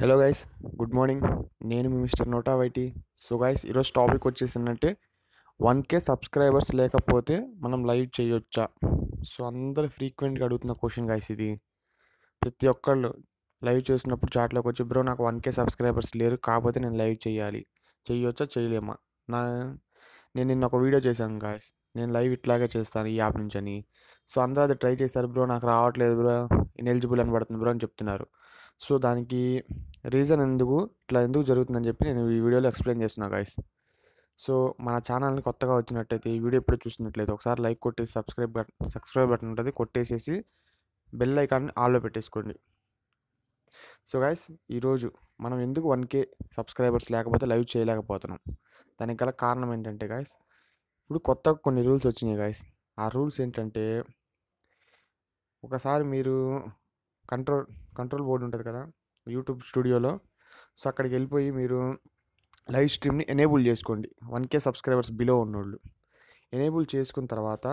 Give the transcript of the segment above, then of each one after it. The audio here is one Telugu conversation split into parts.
హలో గైస్ గుడ్ మార్నింగ్ నేను మీ మిస్టర్ నోటా వైటీ సో గైస్ ఈరోజు టాపిక్ వచ్చేసిందంటే వన్ కే సబ్స్క్రైబర్స్ లేకపోతే మనం లైవ్ చేయొచ్చా సో అందరు ఫ్రీక్వెంట్గా అడుగుతున్న క్వశ్చన్ గైస్ ఇది ప్రతి ఒక్కళ్ళు లైవ్ చేసినప్పుడు చాట్లోకి వచ్చి బ్రో నాకు వన్ కే సబ్స్క్రైబర్స్ లేరు కాకపోతే నేను లైవ్ చేయాలి చేయొచ్చా చేయలేమా నా నేను నిన్న ఒక వీడియో చేశాను గాయస్ నేను లైవ్ ఇట్లాగే చేస్తాను ఈ యాప్ నుంచి అని సో అందరూ అది ట్రై చేశారు బ్రో నాకు రావట్లేదు బ్రో ఇనెలిజిబుల్ అని పడుతుంది బ్రో అని చెప్తున్నారు సో దానికి రీజన్ ఎందుకు ఇట్లా ఎందుకు జరుగుతుందని చెప్పి నేను ఈ వీడియోలో ఎక్స్ప్లెయిన్ చేస్తున్నా గాయస్ సో మన ఛానల్ని కొత్తగా వచ్చినట్టయితే ఈ వీడియో ఎప్పుడు చూస్తున్నట్లయితే ఒకసారి లైక్ కొట్టేసి సబ్స్క్రైబ్ బటన్ సబ్స్క్రైబ్ బటన్ ఉంటుంది కొట్టేసేసి బెల్ ఐకాన్ని ఆల్లో పెట్టేసుకోండి సో గాయస్ ఈరోజు మనం ఎందుకు వన్ కే సబ్స్క్రైబర్స్ లేకపోతే లైవ్ చేయలేకపోతున్నాం దానికి గల కారణం ఏంటంటే గాయస్ ఇప్పుడు కొత్తగా కొన్ని రూల్స్ వచ్చినాయి గాయస్ ఆ రూల్స్ ఏంటంటే ఒకసారి మీరు కంట్రోల్ కంట్రోల్ బోర్డు ఉంటుంది కదా యూట్యూబ్ స్టూడియోలో సో అక్కడికి వెళ్ళిపోయి మీరు లైవ్ స్ట్రీమ్ని ఎనేబుల్ చేసుకోండి వన్ కే సబ్స్క్రైబర్స్ బిలో ఉన్నోళ్ళు ఎనేబుల్ చేసుకున్న తర్వాత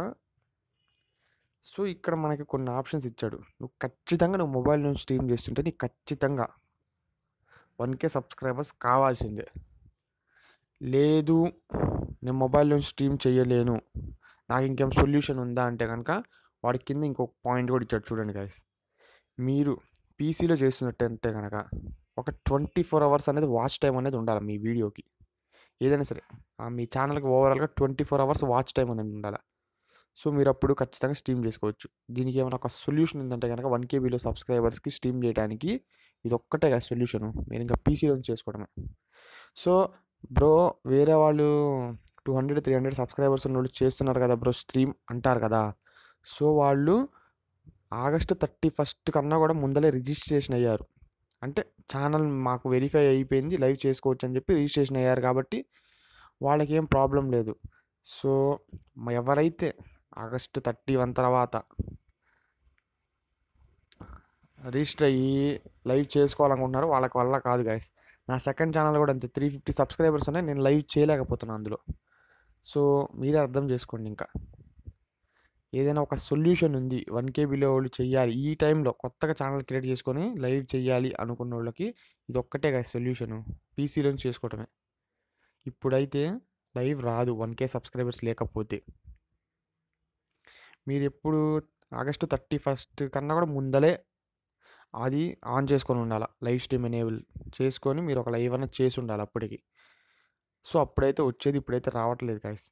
సో ఇక్కడ మనకి కొన్ని ఆప్షన్స్ ఇచ్చాడు నువ్వు ఖచ్చితంగా నువ్వు మొబైల్ నుంచి స్ట్రీమ్ చేస్తుంటే నీకు ఖచ్చితంగా వన్ కే సబ్స్క్రైబర్స్ కావాల్సిందే లేదు నేను మొబైల్ నుంచి స్ట్రీమ్ చేయలేను నాకు ఇంకేం సొల్యూషన్ ఉందా అంటే కనుక వాడి కింద ఇంకొక పాయింట్ కూడా ఇచ్చాడు చూడండి గాయస్ మీరు పీసీలో చేస్తున్నట్టంటే కనుక ఒక ట్వంటీ ఫోర్ అవర్స్ అనేది వాచ్ టైం అనేది ఉండాలి మీ వీడియోకి ఏదైనా సరే ఆ మీ ఛానల్కి ఓవరాల్గా twenty four hours watch time అనేది ఉండాలి సో మీరు అప్పుడు ఖచ్చితంగా స్ట్రీమ్ చేసుకోవచ్చు దీనికి ఏమైనా ఒక సొల్యూషన్ ఉందంటే కనుక వన్ కేబీలో సబ్స్క్రైబర్స్కి స్ట్రీమ్ చేయడానికి ఇది ఒక్కటే కదా సొల్యూషను మీరు ఇంకా పీసీలో చేసుకోవడమే సో బ్రో వేరే వాళ్ళు two hundred three hundred subscribers ఉన్న వాళ్ళు చేస్తున్నారు కదా బ్రో స్ట్రీమ్ అంటారు కదా సో వాళ్ళు ఆగస్టు థర్టీ ఫస్ట్ కన్నా కూడా ముందలే రిజిస్ట్రేషన్ అయ్యారు అంటే ఛానల్ మాకు వెరిఫై అయిపోయింది లైవ్ చేసుకోవచ్చు అని చెప్పి రిజిస్ట్రేషన్ అయ్యారు కాబట్టి వాళ్ళకి ఏం ప్రాబ్లం లేదు సో మ- ఎవరైతే ఆగస్టు థర్టీ వన్ తర్వాత రిజిస్టర్ అయ్యి లైవ్ చేసుకోవాలనుకుంటున్నారో వాళ్ళకి వల్ల కాదు గాయస్ నా సెకండ్ ఛానల్ కూడా అంతే త్రీ ఫిఫ్టీ సబ్స్క్రైబర్స్ ఉన్నాయి నేను లైవ్ చేయలేకపోతున్నాను అందులో సో మీరే అర్థం చేసుకోండి ఇంకా ఏదైనా ఒక సొల్యూషన్ ఉంది వన్ కేబీలో వాళ్ళు చెయ్యాలి ఈ టైంలో కొత్తగా ఛానల్ క్రియేట్ చేసుకొని లైవ్ చేయాలి అనుకున్న వాళ్ళకి ఇది ఒక్కటే కదా సొల్యూషను పీసీలోంచి చేసుకోవటమే ఇప్పుడైతే లైవ్ రాదు వన్ కే సబ్స్క్రైబర్స్ లేకపోతే మీరు ఎప్పుడు ఆగస్టు థర్టీ ఫస్ట్ కన్నా కూడా ముందలే అది ఆన్ చేసుకొని ఉండాలి లైవ్ స్ట్రీమ్ ఎనేబుల్ చేసుకొని మీరు ఒక లైవ్ అనేది చేసి ఉండాలి అప్పటికి సో అప్పుడైతే వచ్చేది ఇప్పుడైతే రావట్లేదు గాయస్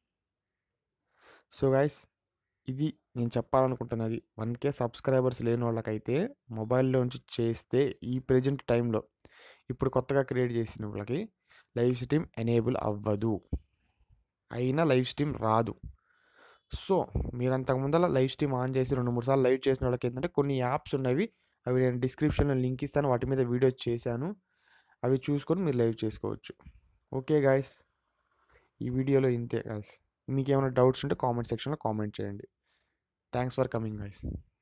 సో గాయస్ ఇది నేను చెప్పాలనుకుంటున్నది వన్ కే సబ్స్క్రైబర్స్ లేని వాళ్ళకైతే మొబైల్లోంచి చేస్తే ఈ ప్రజెంట్ టైంలో ఇప్పుడు కొత్తగా క్రియేట్ చేసిన వాళ్ళకి లైవ్ స్ట్రీమ్ ఎనేబుల్ అవ్వదు అయినా లైవ్ స్ట్రీమ్ రాదు సో మీరు అంతకు ముందర లైవ్ స్ట్రీమ్ ఆన్ చేసి రెండు మూడు సార్లు లైవ్ చేసిన వాళ్ళకి ఏంటంటే కొన్ని యాప్స్ ఉన్నవి అవి నేను డిస్క్రిప్షన్లో లింక్ ఇస్తాను వాటి మీద వీడియో చేశాను అవి చూసుకొని మీరు లైవ్ చేసుకోవచ్చు ఓకే గాయస్ ఈ వీడియోలో ఇంతే గాయస్ మీకు ఏమైనా డౌట్స్ ఉంటే కామెంట్ సెక్షన్లో కామెంట్ చేయండి థ్యాంక్స్ ఫర్ కమింగ్ గాయస్